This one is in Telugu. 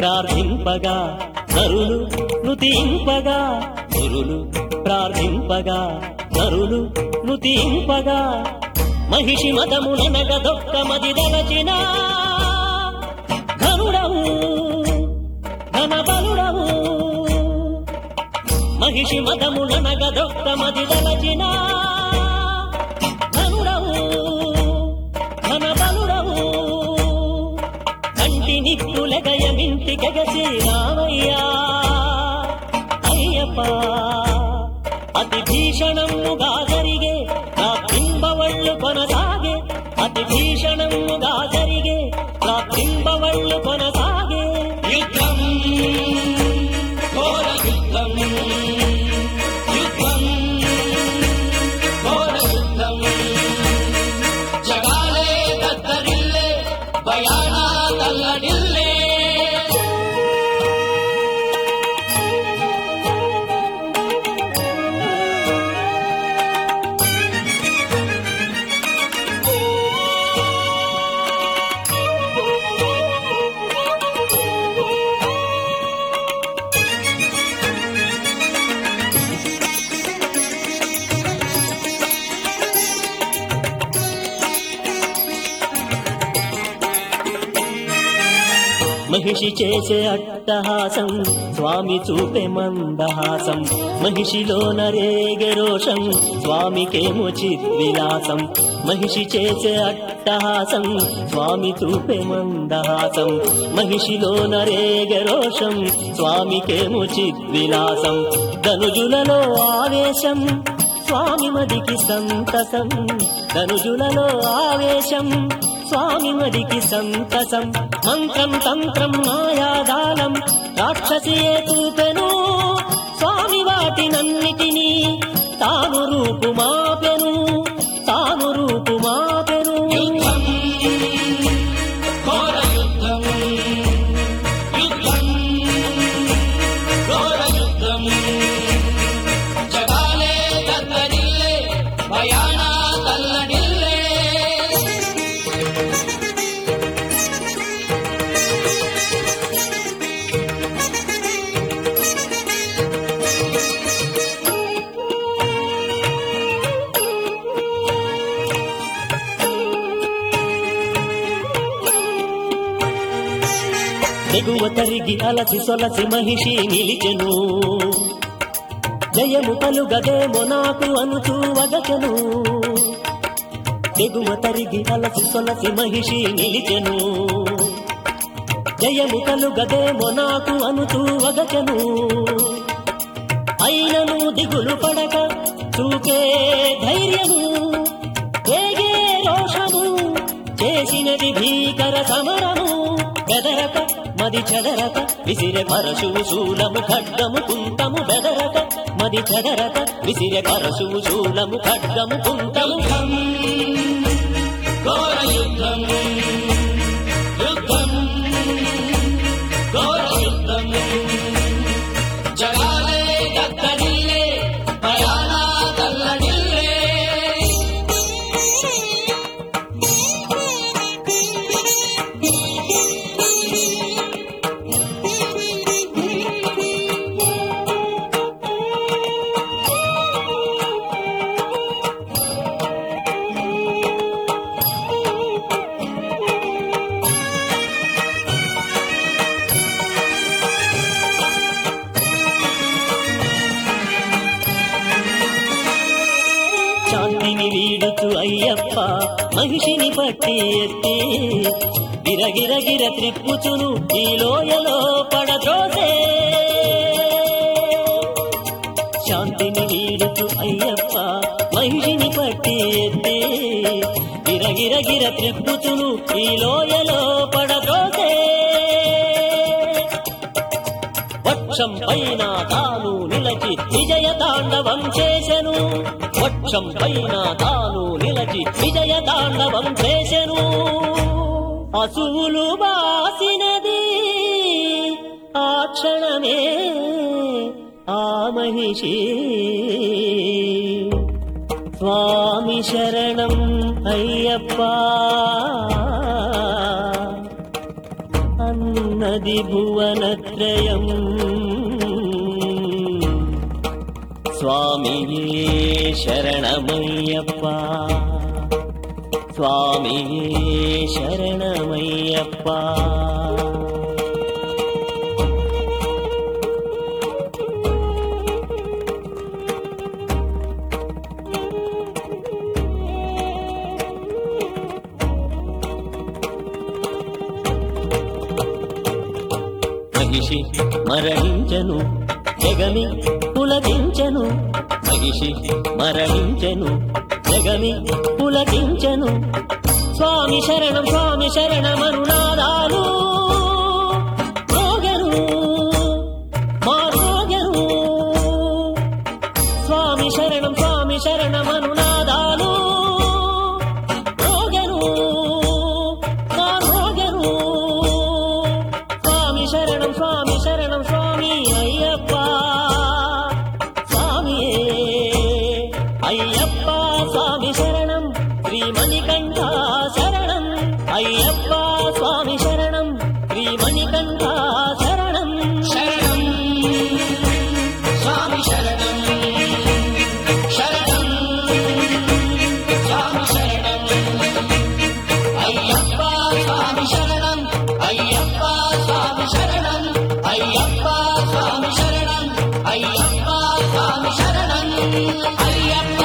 ప్రార్థింపగా నరులు నుతింపగా గురులు ప్రార్థింపగా నరులు నుతింపగా మహిషి మతముననగదొక్క మది దలచిన ఘనుడవు ఘనబలుడవు మహిషి మతముననగదొక్క మది దలచిన ఘనుడవు ఘనబలుడవు కంటి నిప్పులెగయమింటికెగసి రామయ్యా అయ్యప్ప అతి భీషణముగా జరిగే నా పింబవళ్ళు కొనసాగే అతి భీషణముగా జరిగే నా పింబవళ్ళు కొనసాగే యుద్ధం ఘోర యుద్ధం యుద్ధం ఘోర యుద్ధం జగాలే దద్దరిల్లే భయానా తల్లడిల్లే మహిషి చేసే అట్టహాసం స్వామి చూపే మందహాసం మహిషిలో నరేగె రోషం స్వామికేమో చిద్విలాసం మహిషి చేసే అట్టహాసం స్వామి చూపే మందహాసం మహిషిలో నరేగె రోషం స్వామికేమో చిద్విలాసం ధనుజులలో ఆవేశం స్వామి మదికి సంతసం ధనుజులలో ఆవేశం స్వామి మదికి సంతసం మంత్రం తంత్రం మాయాదాలం రాక్షసియే చూపెను స్వామి వాటినన్నిటినీ తాను రూపు మాపెను తాను రూపు మాపెను యుద్ధం ఘోర యుద్ధం యుద్ధం ఘోర యుద్ధం జగాలే దద్దరిల్లే భయానా తల్లడిల్లే ఎగువ తరిగి అలసి సొలసి మహిషి నిలిచెను జయము కలుగదేమో నాకు అనుచూ వగచెను ఎగువ తరిగి అలసి సొలసి మహిషి నిలిచెను జయము కలుగదేమో నాకు అనుచూ వగచెను అయినను దిగులు పడక చూపే ధైర్యము వేగే రోషము చేసినది భీకర సమరము బెదరక మది చెదరక విసిరె పరశువు శూలము ఖడ్గము కుంటము బెదరక మది చెదరక విసిరె పరశువు శూలము ఖడ్గము కుంటము యుద్ధం ఘోర యుద్ధం యుద్ధం ఘోర యుద్ధం జగాలే దద్దరిల్లే భయానా తల్లడిల్లే శాంతిని వీడుతూ అయ్యప్ప మహిషిని పట్టి ఎత్తి గిరగిరగిర త్రిప్పుచును ఈ లోయలో పడద్రోసే శాంతిని వీడుతూ అయ్యప్ప మహిషిని పట్టి ఎత్తి గిరగిరగిర త్రిప్పుచును ఈ లోయలో పడద్రోసే వక్షం పైన తాను నిలచి విజయ తాండవం చేసెను వక్షం పైన తాను నిలచి విజయ తాండవం చేసెను అసువులు బాసినది ఆ క్షణమే ఆ మహిషి స్వామి శరణం అయ్యప్ప అన్నది ఉన్నది భువనత్రయం స్వామియే శరణమయ్యప్ప స్వామియే శరణమయ్యప్ప మహిషి మరణించను జగమి పులకించను మహిషి మరణించను జగమి పులకించను స్వామి శరణం స్వామి శరణమరునాదాలు రోగను మారోగను స్వామి శరణం స్వామి శరణమనునాదాలు రోగను మారోగను స్వామి శరణం స్వామి శరణం స్వామి అయ్యప్ప స్వామియే అయ్యప్ప స్వామి శరణం శ్రీమణికంఠ శరణం అయ్యప్ప స్వామి శరణం శ్రీమణికంఠ శరణం శరణం స్వామి శరణం శరణం స్వామి శరణం అయ్యప్ప స్వామి శరణం అయ్యప్ప స్వామి శరణం అయ్యప్ప స్వామి శరణం అయ్యప్ప స్వామి శరణం అయ్యప్ప